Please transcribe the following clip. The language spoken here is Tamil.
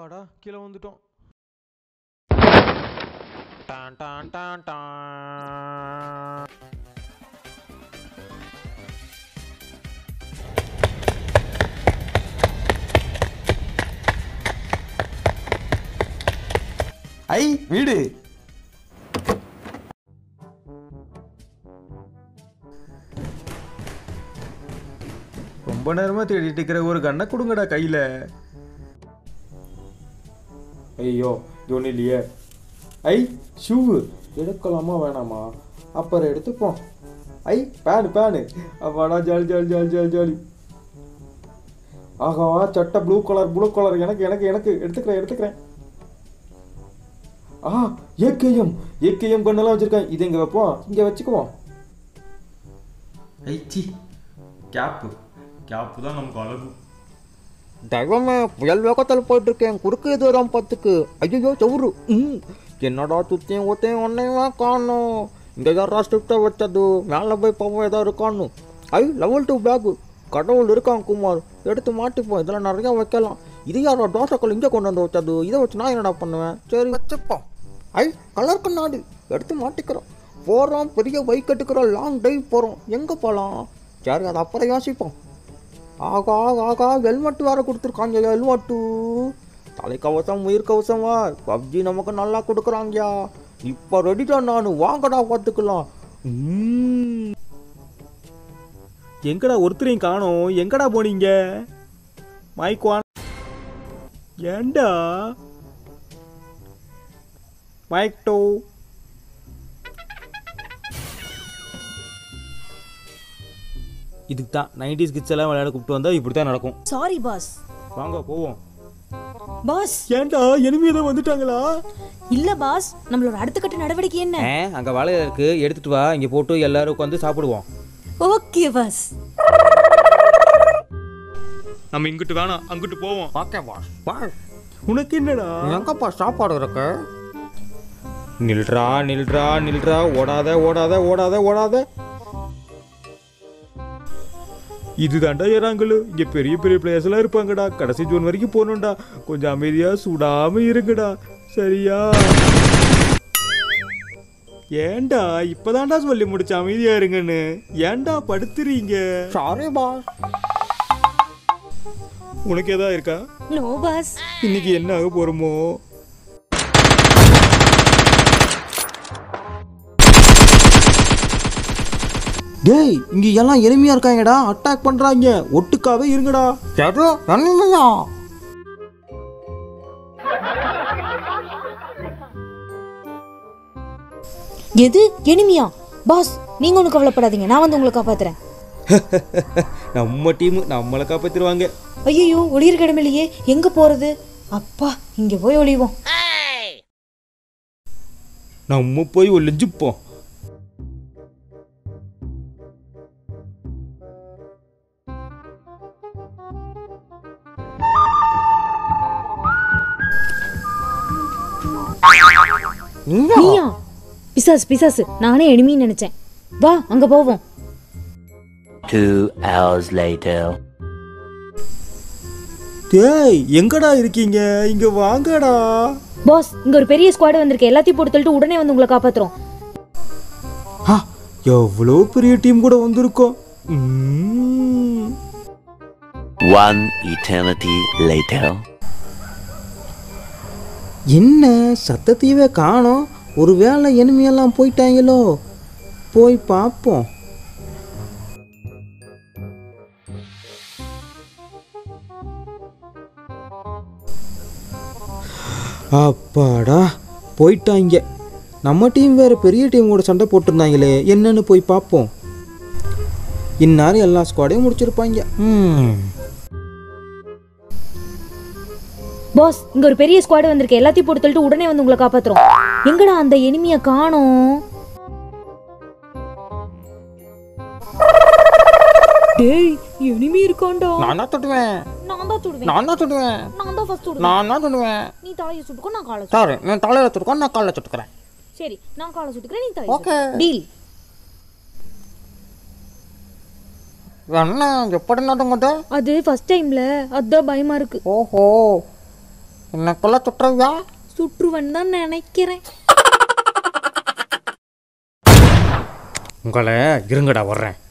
அப்பாடா கீழே வந்துட்டோம் டான் டான் டான் டான் ஐ வீடு ரொம்ப நேரமா தேடிட்டு இருக்கிற ஒரு கண்ணை கொடுங்கடா கையில ஐயோ இது ஒன்றும் இல்லையே ஐ ஷூவு எடுக்கலாமா வேணாமா அப்புறம் எடுத்துப்போம் ஐ பேனு பேனு அப்பாடா jolly jolly jolly jolly jolly ஆகா சட்டை ப்ளூ கலர் ப்ளூ கலர் எனக்கு எனக்கு எனக்கு எடுத்துக்கிறேன் எடுத்துக்கிறேன் ஆ ஏகேஎம் ஏகேஎம் கண்ணெல்லாம் வச்சிருக்கேன் இது இங்கே வைப்போம் இங்கே வச்சுக்குவோம் ஐச்சி கேப்பு கேப்பு தான் நமக்கு அழகு தெய்வமே புயல் வேகத்தில் போயிட்டு இருக்கேன் குறுக்கு தூரம் பத்துக்கு ஐயோ சவுரு ம் என்னடா சுத்தியும் ஒத்தையும் ஒன்னையுமா காணும் இங்கே யாரா ஸ்ட்ரிப்டை வச்சது மேலே போய் பாவம் ஏதோ இருக்கான்னு ஐ லெவல் டூ பேக்கு கடவுள் இருக்கான் குமார் எடுத்து மாட்டிப்போம் இதெல்லாம் நிறையா வைக்கலாம் இது யாரா தோசைக்கல் இங்கே கொண்டு வந்து வச்சது இதை வச்சு நான் என்னடா பண்ணுவேன் சரி வச்சுப்போம் ஐ கலர் கண்ணாடி எடுத்து மாட்டிக்கிறோம் போகிறோம் பெரிய பைக் கட்டுக்கிறோம் லாங் டிரைவ் போகிறோம் எங்கே போகலாம் சரி அதை அப்புறம் யோசிப்போம் ஆகா ஆகா ஹெல்மெட் வேற கொடுத்துருக்காங்க ஹெல்மெட்டு தலைக்கவசம் உயிர் கவசமா பப்ஜி நமக்கு நல்லா கொடுக்குறாங்கயா இப்போ ரெடிடா நான் வாங்கடா பார்த்துக்கலாம் ம்ம். எங்கடா ஒருத்தரையும் காணோம் எங்கடா போனீங்க மைக் வான் ஏண்டா மைக் டூ இதுக்கு தான் நைன்டிஸ் கிட்ஸ் எல்லாம் விளையாட கூப்பிட்டு வந்தா இப்படி தான் நடக்கும் சாரி பாஸ் வாங்க போவோம் பாஸ் ஏன்டா எனிமே தான் வந்துட்டாங்களா இல்ல பாஸ் நம்மளோட அடுத்த கட்ட நடவடிக்கை என்ன ஏ அங்கே வேலையில் இருக்கு எடுத்துட்டு வா இங்கே போட்டு எல்லாரும் உட்காந்து சாப்பிடுவோம் ஓகே பாஸ் நம்ம இங்கிட்டு வேணாம் அங்கிட்டு போவோம் ஓகே பாஸ் பாஸ் உனக்கு என்னடா எங்கப்பா சாப்பாடு இருக்கு நில்றா நில்றா நில்றா ஓடாத ஓடாத ஓடாத ஓடாத இதுதான்டா ஏறாங்கலு இங்க பெரிய பெரிய பிளேயர்ஸ் எல்லாம் இருப்பாங்கடா கடைசி ஜோன் வரைக்கும் போகணும்டா கொஞ்சம் அமைதியா சுடாம இருங்கடா சரியா ஏன்டா இப்பதான்டா சொல்லி முடிச்ச அமைதியா இருங்கன்னு ஏன்டா படுத்துறீங்க சாரி பாஸ் உனக்கு ஏதா இருக்கா நோ பாஸ் இன்னைக்கு என்ன ஆக போறோமோ டேய் இங்க எல்லாம் எளிமையா இருக்காங்கடா அட்டாக் பண்றாங்க ஒட்டுக்காவே இருங்கடா எது எளிமையா எது எனிமியா பாஸ் நீங்க ஒன்றும் கவலைப்படாதீங்க நான் வந்து உங்களை காப்பாத்துறேன் நம்ம டீம் நம்மளை காப்பாத்திருவாங்க ஐயோ ஒளியிருக்க இடமில்லையே எங்க போறது அப்பா இங்க போய் ஒளிவோம் நம்ம போய் ஒளிஞ்சுப்போம் நீயா பிசாசு பிசாசு நானே எனிமின்னு நினைச்சேன் வா அங்க போவோம் Two hours later. டேய் எங்கடா இருக்கீங்க இங்க வாங்கடா பாஸ் இங்க ஒரு பெரிய ஸ்குவாட் வந்திருக்கு எல்லாத்தையும் போட்டு தள்ளிட்டு உடனே வந்து உங்களை காப்பாத்துறோம் ஆ, எவ்வளோ பெரிய டீம் கூட வந்திருக்கோம் ம்ம். One eternity later. என்ன சத்தத்தையவே காணோம் ஒருவேளை எனிமையெல்லாம் போயிட்டாங்களோ போய் பார்ப்போம் அப்பாடா போயிட்டாங்க நம்ம டீம் வேற பெரிய டீம் கூட சண்டை போட்டிருந்தாங்களே என்னன்னு போய் பார்ப்போம் இந்நேரம் எல்லா ஸ்குவாடையும் முடிச்சிருப்பாங்க ம் பாஸ் இங்க ஒரு பெரிய ஸ்குவாட் வந்திருக்கு எல்லாத்தையும் போட்டு தள்ளிட்டு உடனே வந்து உங்களை காப்பாத்துறோம் எங்கடா அந்த எனிமிய காணோம் டேய் எனிமி இருக்கான்டா நான் தான் தொடுவேன் நான் தான் சுடுவேன் நான் தான் தொடுவேன் நான் தான் ஃபர்ஸ்ட் சுடுவேன் நான் தான் தொடுவேன் நீ தலையை சுட்டுக்கோ நான் காலை சார் நான் தலையில தொடுக்கோம் நான் காலில் தொட்டுக்கிறேன் சரி நான் காலை சுட்டுக்கிறேன் நீ தலை Okay. டீல் என்ன எப்படி நடுங்குது அது ஃபர்ஸ்ட் டைம்ல அதான் பயமா இருக்கு ஓஹோ என்னக்குள்ள சுட்டுறவியா சுற்றுவன் தான் நினைக்கிறேன் உங்களை இருங்கடா வர்றேன்